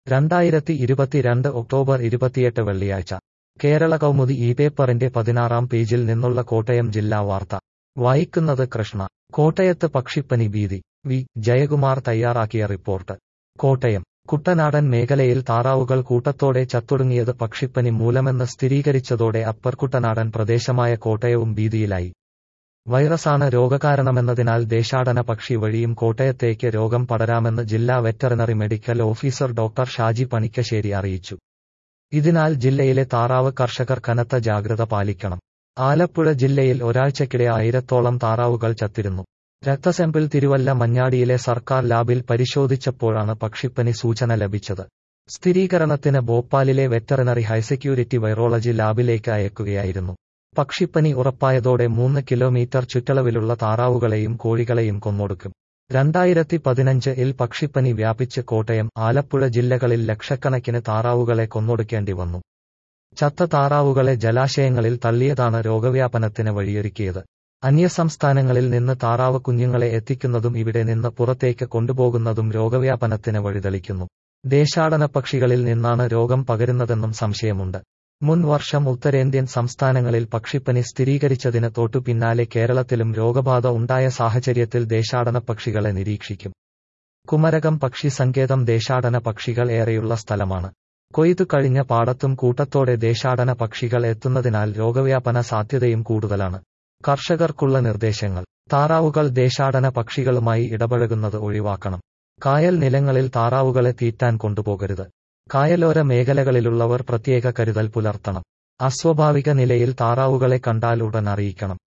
രണ്ടായിരത്തി ഇരുപത്തിരണ്ട് ഒക്ടോബർ ഇരുപത്തിയെട്ട് വെള്ളിയാഴ്ച കേരള കൗമുദി ഈ പേപ്പറിന്റെ പതിനാറാം പേജിൽ നിന്നുള്ള കോട്ടയം ജില്ലാ വാർത്ത വായിക്കുന്നത് കൃഷ്ണ കോട്ടയത്ത് പക്ഷിപ്പനി ഭീതി വി ജയകുമാർ തയ്യാറാക്കിയ റിപ്പോർട്ട് കോട്ടയം കുട്ടനാടൻ മേഖലയിൽ താറാവുകൾ കൂട്ടത്തോടെ ചത്തൊടുങ്ങിയത് പക്ഷിപ്പനി മൂലമെന്ന് സ്ഥിരീകരിച്ചതോടെ അപ്പർ കുട്ടനാടൻ പ്രദേശമായ കോട്ടയവും ഭീതിയിലായി വൈറസാണ് രോഗകാരണമെന്നതിനാൽ ദേശാടന പക്ഷി വഴിയും കോട്ടയത്തേക്ക് രോഗം പടരാമെന്ന് ജില്ലാ veterinary medical officer doctor Shaji Panikkassery അറിയിച്ചു ഇതിനാൽ ജില്ലയിലെ താറാവ് കർഷകർ കനത്ത ജാഗ്രത പാലിക്കണം ആലപ്പുഴ ജില്ലയിൽ ഒരാഴ്ചക്കിടെ ആയിരത്തോളം താറാവുകൾ ചത്തിരുന്നു രക്തസാമ്പിൾ തിരുവല്ല മഞ്ഞാടിയിലെ സർക്കാർ ലാബിൽ പരിശോധിച്ചപ്പോഴാണ് പക്ഷിപ്പനി സൂചന ലഭിച്ചത് സ്ഥിരീകരണത്തിന് ഭോപ്പാലിലെ വെറ്ററിനറി ഹൈസെക്യൂരിറ്റി വൈറോളജി ലാബിലേക്ക് അയക്കുകയായിരുന്നു പക്ഷിപ്പനി ഉറപ്പായതോടെ മൂന്ന് കിലോമീറ്റർ ചുറ്റളവിലുള്ള താറാവുകളെയും കോഴികളെയും കൊന്നൊടുക്കും രണ്ടായിരത്തി പതിനഞ്ച് ഇൽ പക്ഷിപ്പനി വ്യാപിച്ച് കോട്ടയം ആലപ്പുഴ ജില്ലകളിൽ ലക്ഷക്കണക്കിന് താറാവുകളെ കൊന്നൊടുക്കേണ്ടി വന്നു ചത്ത താറാവുകളെ ജലാശയങ്ങളിൽ തള്ളിയതാണ് രോഗവ്യാപനത്തിന് വഴിയൊരുക്കിയത് അന്യസംസ്ഥാനങ്ങളിൽ നിന്ന് താറാവ് കുഞ്ഞുങ്ങളെ എത്തിക്കുന്നതും ഇവിടെ നിന്ന് പുറത്തേക്ക് കൊണ്ടുപോകുന്നതും രോഗവ്യാപനത്തിന് വഴിതെളിക്കുന്നു ദേശാടന പക്ഷികളിൽ നിന്നാണ് രോഗം പകരുന്നതെന്നും സംശയമുണ്ട് മുൻ വർഷം ഉത്തരേന്ത്യൻ സംസ്ഥാനങ്ങളിൽ പക്ഷിപ്പനി സ്ഥിരീകരിച്ചതിന് തൊട്ടു പിന്നാലെ കേരളത്തിലും രോഗബാധ ഉണ്ടായ സാഹചര്യത്തിൽ ദേശാടന പക്ഷികളെ നിരീക്ഷിക്കും കുമരകം പക്ഷി സങ്കേതം ദേശാടന പക്ഷികൾ ഏറെയുള്ള സ്ഥലമാണ് കൊയ്തു കഴിഞ്ഞ പാടത്തും കൂട്ടത്തോടെ ദേശാടന പക്ഷികൾ എത്തുന്നതിനാൽ രോഗവ്യാപന സാധ്യതയും കൂടുതലാണ് കർഷകർക്കുള്ള നിർദ്ദേശങ്ങൾ താറാവുകൾ ദേശാടന പക്ഷികളുമായി ഇടപഴകുന്നത് ഒഴിവാക്കണം കായൽ നിലങ്ങളിൽ താറാവുകളെ തീറ്റാൻ കൊണ്ടുപോകരുത് കായലോര മേഖലകളിലുള്ളവർ പ്രത്യേക കരുതൽ പുലർത്തണം അസ്വാഭാവിക നിലയിൽ താറാവുകളെ കണ്ടാൽ ഉടൻ അറിയിക്കണം